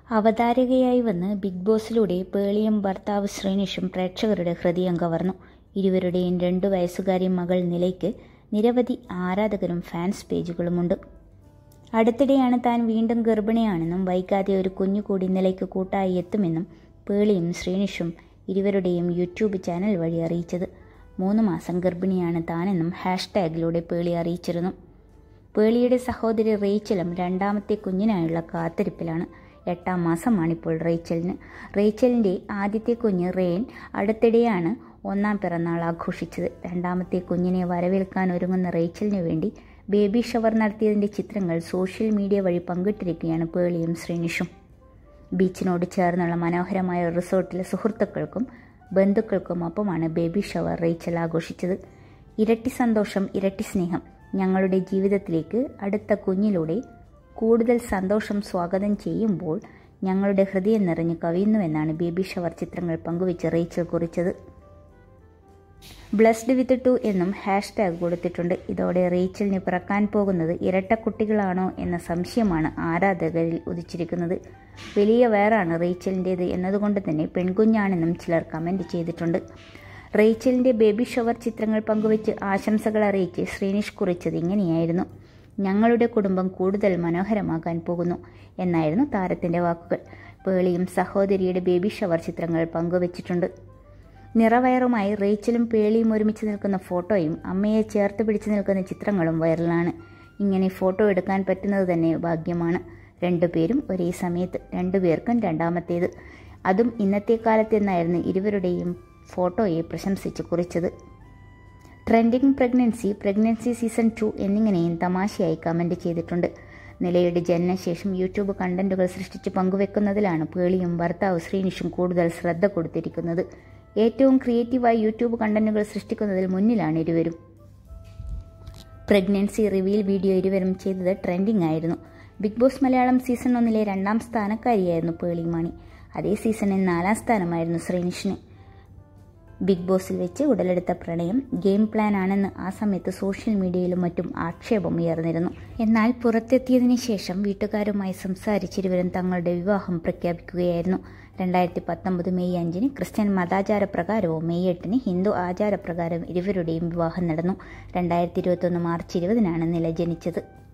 അവതാരകയായി വന്ന് ബിഗ് ബോസിലൂടെ പേളിയും ഭർത്താവ് ശ്രീനിഷും പ്രേക്ഷകരുടെ ഹൃദയം കവർന്നു ഇരുവരുടെയും രണ്ടു വയസ്സുകാരി മകൾ നിലയ്ക്ക് നിരവധി ആരാധകരും ഫാൻസ് പേജുകളുമുണ്ട് അടുത്തിടെയാണ് താൻ വീണ്ടും ഗർഭിണിയാണെന്നും വൈകാതെ ഒരു കുഞ്ഞു കൂടി നിലയ്ക്ക് കൂട്ടായി എത്തുമെന്നും പേളിയും ശ്രീനിഷും ഇരുവരുടെയും യൂട്യൂബ് ചാനൽ വഴി അറിയിച്ചത് മൂന്ന് മാസം ഗർഭിണിയാണ് താനെന്നും ഹാഷ്ടാഗിലൂടെ പേളി അറിയിച്ചിരുന്നു പേളിയുടെ സഹോദരി റേച്ചലും രണ്ടാമത്തെ കുഞ്ഞിനായുള്ള കാത്തിരിപ്പിലാണ് എട്ടാം മാസമാണിപ്പോൾ റേച്ചലിന് റേച്ചലിൻ്റെ ആദ്യത്തെ കുഞ്ഞ് റെയിൻ അടുത്തിടെയാണ് ഒന്നാം പിറന്നാൾ ആഘോഷിച്ചത് രണ്ടാമത്തെ കുഞ്ഞിനെ വരവേൽക്കാൻ ഒരുങ്ങുന്ന റേച്ചലിന് വേണ്ടി ബേബി ഷവർ നടത്തിയതിൻ്റെ ചിത്രങ്ങൾ സോഷ്യൽ മീഡിയ വഴി പങ്കിട്ടിരിക്കുകയാണ് പേളിയും ശ്രീനിഷും ബീച്ചിനോട് ചേർന്നുള്ള മനോഹരമായ റിസോർട്ടിലെ സുഹൃത്തുക്കൾക്കും ബന്ധുക്കൾക്കും ഒപ്പമാണ് ബേബി ഷവർ റേച്ചൽ ആഘോഷിച്ചത് ഇരട്ടി സന്തോഷം ഇരട്ടി സ്നേഹം ഞങ്ങളുടെ ജീവിതത്തിലേക്ക് അടുത്ത കുഞ്ഞിലൂടെ കൂടുതൽ സന്തോഷം സ്വാഗതം ചെയ്യുമ്പോൾ ഞങ്ങളുടെ ഹൃദയം നിറഞ്ഞു കവിയുന്നുവെന്നാണ് ബേബി ഷവർ ചിത്രങ്ങൾ പങ്കുവെച്ച് റേച്ചൽ കുറിച്ചത് ബ്ലസ്ഡ് വിത്ത് ടു എന്നും ഹാഷ്ടാഗ് കൊടുത്തിട്ടുണ്ട് ഇതോടെ റേച്ചലിന് പിറക്കാൻ പോകുന്നത് ഇരട്ടക്കുട്ടികളാണോ എന്ന സംശയമാണ് ആരാധകരിൽ ഉദിച്ചിരിക്കുന്നത് വലിയ വയറാണ് റേച്ചലിൻ്റേത് എന്നതുകൊണ്ട് തന്നെ പെൺകുഞ്ഞാണെന്നും ചിലർ കമൻറ്റ് ചെയ്തിട്ടുണ്ട് റേച്ചലിൻ്റെ ബേബി ഷവർ ചിത്രങ്ങൾ പങ്കുവച്ച് ആശംസകൾ അറിയിച്ച് ശ്രീനിഷ് കുറിച്ചത് ഇങ്ങനെയായിരുന്നു ഞങ്ങളുടെ കുടുംബം കൂടുതൽ മനോഹരമാകാൻ പോകുന്നു എന്നായിരുന്നു താരത്തിൻ്റെ വാക്കുകൾ പേളിയും സഹോദരിയുടെ ബേബി ഷവർ ചിത്രങ്ങൾ പങ്കുവച്ചിട്ടുണ്ട് നിറവയറുമായി റേച്ചലും പേളിയും ഒരുമിച്ച് നിൽക്കുന്ന ഫോട്ടോയും അമ്മയെ ചേർത്ത് പിടിച്ച് നിൽക്കുന്ന ചിത്രങ്ങളും വൈറലാണ് ഇങ്ങനെ ഫോട്ടോ എടുക്കാൻ പറ്റുന്നത് തന്നെ ഭാഗ്യമാണ് രണ്ടുപേരും ഒരേ സമയത്ത് രണ്ടുപേർക്കും രണ്ടാമത്തേത് അതും ഇന്നത്തെ കാലത്തെന്നായിരുന്നു ഇരുവരുടെയും ഫോട്ടോയെ പ്രശംസിച്ച് കുറിച്ചത് trending pregnancy pregnancy season two എന്നിങ്ങനെയും തമാശയായി കമൻറ്റ് ചെയ്തിട്ടുണ്ട് നിലയുടെ ജനനശേഷം യൂട്യൂബ് കണ്ടന്റുകൾ സൃഷ്ടിച്ച് പങ്കുവെക്കുന്നതിലാണ് പേളിയും ഭർത്താവ് ശ്രീനിഷും കൂടുതൽ ശ്രദ്ധ കൊടുത്തിരിക്കുന്നത് ഏറ്റവും ക്രിയേറ്റീവായി യൂട്യൂബ് കണ്ടന്റുകൾ സൃഷ്ടിക്കുന്നതിൽ മുന്നിലാണ് ഇരുവരും പ്രഗ്നൻസി റിവീൽ വീഡിയോ ഇരുവരും ചെയ്തത് ട്രെൻഡിംഗ് ആയിരുന്നു ബിഗ് ബോസ് മലയാളം സീസൺ ഒന്നിലെ രണ്ടാം സ്ഥാനക്കാരിയായിരുന്നു പേളി മാണി അതേ സീസണിൽ നാലാം സ്ഥാനമായിരുന്നു ശ്രീനിഷിന് ബിഗ് ബോസിൽ വെച്ച് ഉടലെടുത്ത പ്രണയം ഗെയിം പ്ലാൻ ആണെന്ന് ആ സമയത്ത് സോഷ്യൽ മീഡിയയിലും മറ്റും ആക്ഷേപം ഉയർന്നിരുന്നു എന്നാൽ പുറത്തെത്തിയതിനു ശേഷം വീട്ടുകാരുമായി സംസാരിച്ചിരുവരും തങ്ങളുടെ വിവാഹം പ്രഖ്യാപിക്കുകയായിരുന്നു രണ്ടായിരത്തി പത്തൊമ്പത് മെയ് അഞ്ചിന് ക്രിസ്ത്യൻ മതാചാരപ്രകാരവും മെയ് എട്ടിന് ഹിന്ദു ആചാരപ്രകാരം ഇരുവരുടെയും വിവാഹം നടന്നു രണ്ടായിരത്തി ഇരുപത്തൊന്ന് മാർച്ച് ഇരുപതിനാണ് നില ജനിച്ചത്